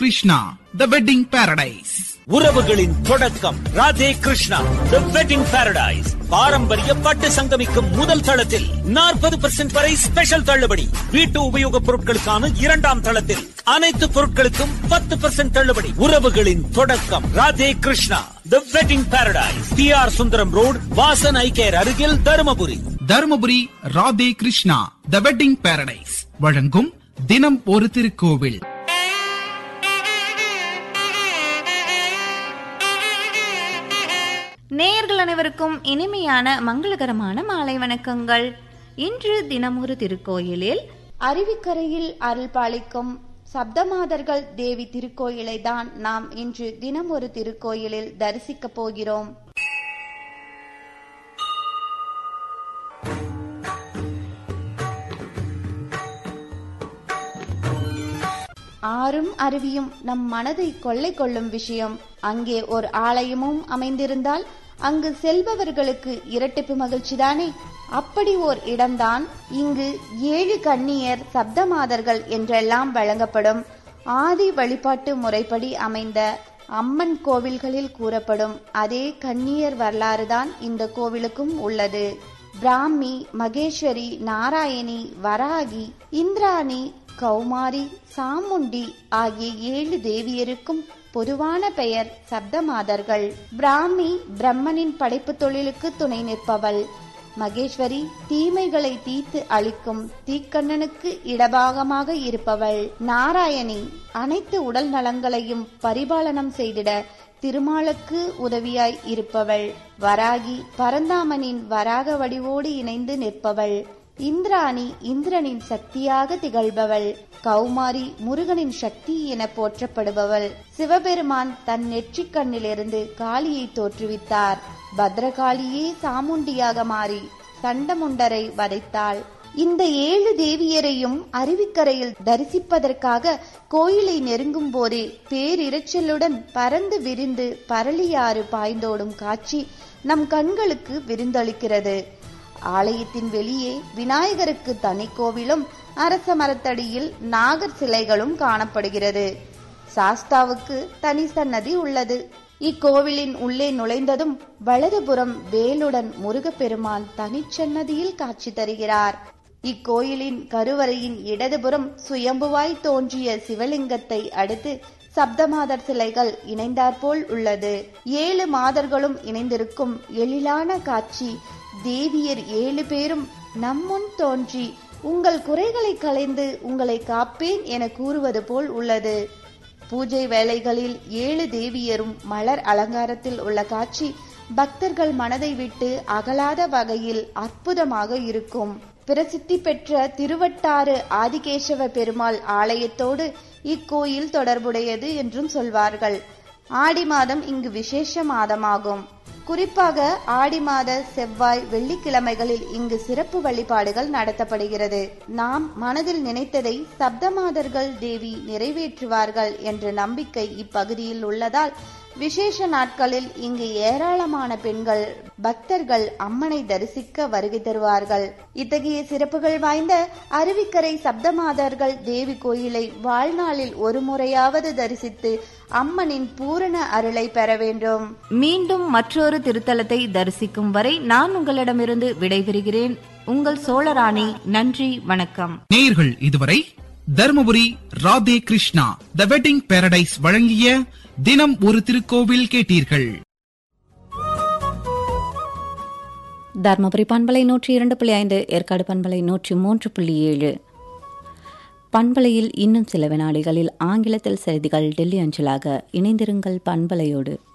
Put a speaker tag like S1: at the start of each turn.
S1: Krishna the wedding paradise
S2: உறவுகளின் தொடக்கம் Radhe Krishna the wedding paradise பாரம்பரிய பட்டு சங்கமிக்கும் முதல் தளத்தில் நாற்பது பெர்சென்ட் வரை ஸ்பெஷல் தள்ளுபடி வீட்டு உபயோகப் பொருட்களுக்கான இரண்டாம் தளத்தில் அனைத்து பொருட்களுக்கும் பத்து பெர்சென்ட் தள்ளுபடி உறவுகளின் தொடக்கம் Radhe Krishna the wedding paradise P R Sundaram road Vasan eye care அருகில் Dharmapuri
S1: Dharmapuri Radhe Krishna the wedding paradise வழங்கும் தினம் ஒரு திருக்கோவில்
S3: நேயர்கள் அனைவருக்கும் இனிமையான மங்களகரமான மாலை வணக்கங்கள் இன்று தினமொரு திருக்கோயிலில் அருவிக்கரையில் அருள் பாலிக்கும் சப்தமாதர்கள் தேவி திருக்கோயிலை தான் நாம் இன்று தினம் ஒரு திருக்கோயிலில் தரிசிக்கப் போகிறோம் ஆறும் அருவியும் நம் மனதை கொள்ளை கொள்ளும் விஷயம் அங்கே ஒரு ஆலயமும் அமைந்திருந்தால் அங்கு செல்பவர்களுக்கு இரட்டிப்பு மகிழ்ச்சிதானே அப்படி ஓர் இடம்தான் இங்கு ஏழு கன்னியர் சப்தமாதர்கள் என்றெல்லாம் வழங்கப்படும் ஆதி வழிபாட்டு முறைப்படி அமைந்த அம்மன் கோவில்களில் கூறப்படும் அதே கன்னியர் வரலாறுதான் இந்த கோவிலுக்கும் உள்ளது பிராமி மகேஸ்வரி நாராயணி வராகி இந்திராணி கௌமாரி சாமுண்டி ஆகிய ஏழு தேவியருக்கும் பொதுவான பெயர் சப்தமாதர்கள் பிராமி பிரம்மனின் படைப்பு தொழிலுக்கு துணை நிற்பவள் மகேஸ்வரி தீமைகளை தீர்த்து அளிக்கும் தீக்கண்ணனுக்கு இடபாகமாக இருப்பவள் நாராயணி அனைத்து உடல் நலங்களையும் பரிபாலனம் செய்திட திருமாலுக்கு உதவியாய் இருப்பவள் வராகி பரந்தாமனின் வராக வடிவோடு இணைந்து நிற்பவள் இந்திராணி இந்திரனின் சக்தியாக திகழ்பவள் கௌமாரி முருகனின் சக்தி என போற்றப்படுபவள் சிவபெருமான் தன் நெற்றிக் கண்ணிலிருந்து காளியை தோற்றுவித்தார் பத்ரகாளியே சாமுண்டியாக மாறி சண்டமுண்டரை வதைத்தாள் இந்த ஏழு தேவியரையும் அருவிக்கரையில் தரிசிப்பதற்காக கோயிலை நெருங்கும் போதே பேரிரைச்சலுடன் பறந்து விரிந்து பரளியாறு பாய்ந்தோடும் காட்சி நம் கண்களுக்கு விருந்தளிக்கிறது ஆலயத்தின் வெளியே விநாயகருக்கு தனி கோவிலும் அரச மரத்தடியில் நாகர் சிலைகளும் காணப்படுகிறது சாஸ்தாவுக்கு தனி சன்னதி உள்ளது இக்கோவிலின் உள்ளே நுழைந்ததும் வலதுபுறம் வேலுடன் முருகப்பெருமான் தனிச்சன்னதியில் காட்சி தருகிறார் இக்கோயிலின் கருவறையின் இடதுபுறம் சுயம்புவாய் தோன்றிய சிவலிங்கத்தை அடுத்து சப்தமாதர் சிலைகள் இணைந்தாற்போல் உள்ளது ஏழு மாதர்களும் இணைந்திருக்கும் எழிலான காட்சி தேவியர் ஏழு பேரும் நம்முன் தோன்றி உங்கள் குறைகளை களைந்து உங்களை காப்பேன் என கூறுவது போல் உள்ளது பூஜை வேளைகளில் ஏழு தேவியரும் மலர் அலங்காரத்தில் உள்ள காட்சி பக்தர்கள் மனதை விட்டு அகலாத வகையில் அற்புதமாக இருக்கும் பிரசித்தி பெற்ற திருவட்டாறு ஆதிகேசவ பெருமாள் ஆலயத்தோடு இக்கோயில் தொடர்புடையது என்றும் சொல்வார்கள் ஆடி மாதம் இங்கு விசேஷ மாதமாகும் குறிப்பாக ஆடி மாத செவ்வாய் வெள்ளிக்கிழமைகளில் இங்கு சிறப்பு வழிபாடுகள் நடத்தப்படுகிறது நாம் மனதில் நினைத்ததை சப்தமாதர்கள் தேவி நிறைவேற்றுவார்கள் என்ற நம்பிக்கை இப்பகுதியில் உள்ளதால் விசேஷ நாட்களில் இங்கு ஏராளமான பெண்கள் பக்தர்கள் அம்மனை தரிசிக்க வருகை தருவார்கள் இத்தகைய சிறப்புகள் வாய்ந்த அருவிக்கரை சப்தமாதர்கள் தேவி கோயிலை வாழ்நாளில் ஒரு முறையாவது தரிசித்து அம்மனின் பூரண அருளை பெற வேண்டும் மீண்டும் மற்றொரு திருத்தலத்தை தரிசிக்கும் வரை நான் உங்களிடமிருந்து விடைபெறுகிறேன் உங்கள் சோழராணி நன்றி வணக்கம்
S1: நேயர்கள் இதுவரை Dharmapuri Radhe Krishna the wedding paradise வழங்கிய தினம் ஒரு திருக்கோவில் கேட்டீர்கள்
S4: தர்மபுரி பண்பலை நூற்றி இரண்டு புள்ளி ஐந்து ஏற்காடு பண்பலை நூற்றி மூன்று புள்ளி ஏழு பண்பலையில் இன்னும் சில வினாடிகளில் ஆங்கிலத்தில் செய்திகள் டெல்லி அஞ்சலாக இணைந்திருங்கள் பண்பலையோடு